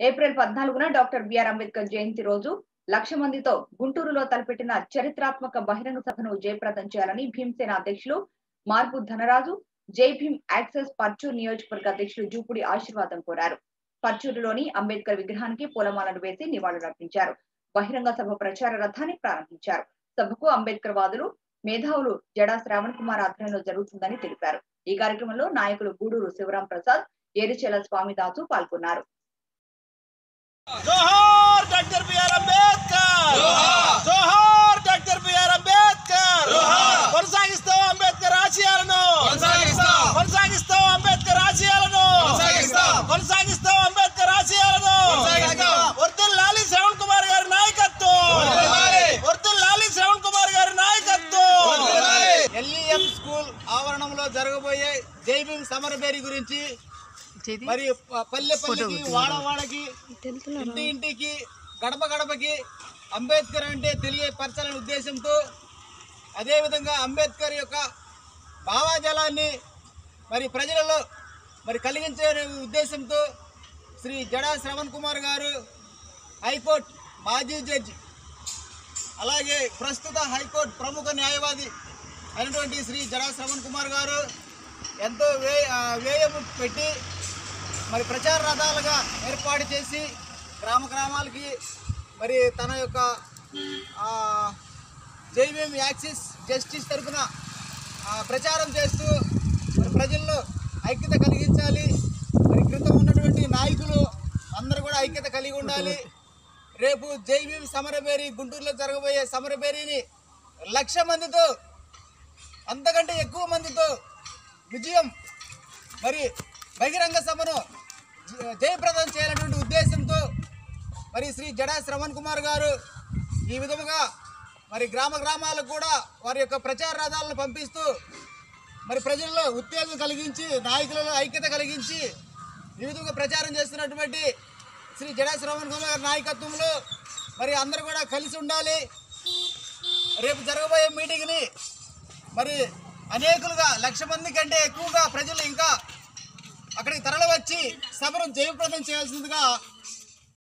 April పద్నాలుగున doctor BR Ambedkar జయంతి రోజు లక్ష మందితో గుంటూరులో తలపెట్టిన చరిత్రాత్మక బహిరంగ సభను జయప్రదం చేయాలని భీమసేన అధ్యక్షులు మార్పు ధనరాజు జై భీమ్ యాక్సెస్ పర్చూర్ నియోజకవర్గ అధ్యక్షులు జూపుడి ఆశీర్వాదం కోరారు పర్చూరులోని అంబేద్కర్ విగ్రహానికి పూలమాలలు వేసి నివాళులర్పించారు బహిరంగ సభ ప్రచార రథాన్ని ప్రారంభించారు సభకు అంబేద్కర్ వాదులు మేధావులు జడా శ్రావణ్ కుమార్ ఆధ్వర్యంలో జరుగుతుందని తెలిపారు ఈ కార్యక్రమంలో నాయకులు గూడూరు శివరాం ప్రసాద్ ఏరిచెల స్వామిదాసు పాల్గొన్నారు జోహార్ డాక్టర్ బిఆర్ అంబేద్కర్ జోహార్ డాక్టర్ బిఆర్ అంబేద్కర్ కొనసాగిస్తాం అంబేద్కర్ ఆశయాలను కొనసాగిస్తాం. కొనసాగిస్తాం అంబేద్కర్ ఆశయాలను కొనసాగిస్తాం. కొనసాగిస్తాం అంబేద్కర్ ఆశయాలను కొనసాగిస్తాం. వర్దిల్ లాలి శ్రవణ్ కుమార్ గారి నాయకత్వం వర్ధిల్లాలి. వర్దిల్ లాలి శ్రవణ్ కుమార్ గారి నాయకత్వం వర్ధిల్లాలి. ఎల్ఈఎం స్కూల్ ఆవరణంలో జరగబోయే జై భీమ్ సమరబేరి గురించి మరి ప- పల్లె పల్లెకి వాడ వాడకి ఇంటి ఇంటికి గడప గడపకి అంబేద్కర్ అంటే తెలియపరచాలనే ఉద్దేశంతో అదేవిధంగా అంబేద్కర్ యొక్క భావాజాలాన్ని మరి ప్రజలలో మరి కలిగించే ఉద్దేశంతో శ్రీ జడా శ్రవణ్ కుమార్ గారు హైకోర్టు మాజీ జడ్జి అలాగే ప్రస్తుత హైకోర్టు ప్రముఖ న్యాయవాది అయినటువంటి శ్రీ జడా శ్రవణ్ కుమార్ గారు ఎంతో వే ఆ, వ్యయం పెట్టి మరి ప్రచార రథాలుగా ఏర్పాటు చేసి గ్రామ గ్రామాలకి మరి తన యొక్క ఆ, జై భీమ్ యాక్సిస్ జస్టిస్ తరఫున ప్రచారం చేస్తూ మరి ప్రజల్లో ఐక్యత కలిగించాలి మరి క్రితం ఉన్నటువంటి నాయకులు అందరూ కూడా ఐక్యత కలిగి ఉండాలి రేపు జై భీమ్ సమరబేరి గుంటూరులో జరగబోయే సమరబేరీని లక్ష మందితో అంతకంటే ఎక్కువ మందితో విజయం మరి బహిరంగ సభను జ- జయప్రదం చేయాలనేటువంటి ఉద్దేశంతో మరి శ్రీ జడా శ్రవణ్ కుమార్ గారు ఈ విధముగా మరి గ్రామ గ్రామాలకు కూడా వారి యొక్క ప్రచార రథాలను పంపిస్తూ మరి ప్రజల్లో ఉత్తేజం కలిగించి నాయకులలో ఐక్యత కలిగించి ఈ విధంగా ప్రచారం చేస్తున్నటువంటి శ్రీ జడా శ్రవణ్ కుమార్ గారి నాయకత్వంలో మరి అందరూ కూడా కలిసి ఉండాలి రేపు జరగబోయే మీటింగ్ని మరి అనేకులుగా లక్ష మంది కంటే ఎక్కువగా ప్రజలు ఇంకా అక్కడికి తరలి వచ్చి సభను జయప్రదం చేయాల్సిందిగా